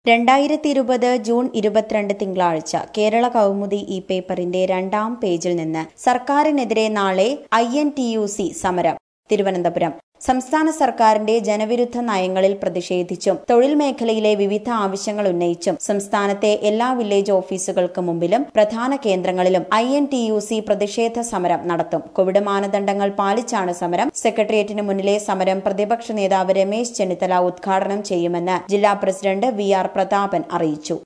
രണ്ടായിരത്തി ഇരുപത് ജൂൺ ഇരുപത്തിരണ്ട് തിങ്കളാഴ്ച കേരള കൗമുദി ഈ പേപ്പറിന്റെ രണ്ടാം പേജിൽ നിന്ന് സർക്കാരിനെതിരെ നാളെ I N T U C സമരം തിരുവനന്തപുരം സംസ്ഥാന സർക്കാരിന്റെ ജനവിരുദ്ധ നയങ്ങളിൽ പ്രതിഷേധിച്ചും തൊഴിൽ മേഖലയിലെ വിവിധ ആവശ്യങ്ങൾ ഉന്നയിച്ചും സംസ്ഥാനത്തെ എല്ലാ വില്ലേജ് ഓഫീസുകൾക്ക് മുമ്പിലും പ്രധാന കേന്ദ്രങ്ങളിലും I N T U C പ്രതിഷേധ സമരം നടത്തും കോവിഡ് മാനദണ്ഡങ്ങൾ പാലിച്ചാണ് സമരം സെക്രട്ടേറിയറ്റിന് മുന്നിലെ സമരം പ്രതിപക്ഷ നേതാവ് രമേശ് ചെന്നിത്തല ഉദ്ഘാടനം ചെയ്യുമെന്ന് ജില്ലാ പ്രസിഡന്റ് വി ആർ പ്രതാപൻ അറിയിച്ചു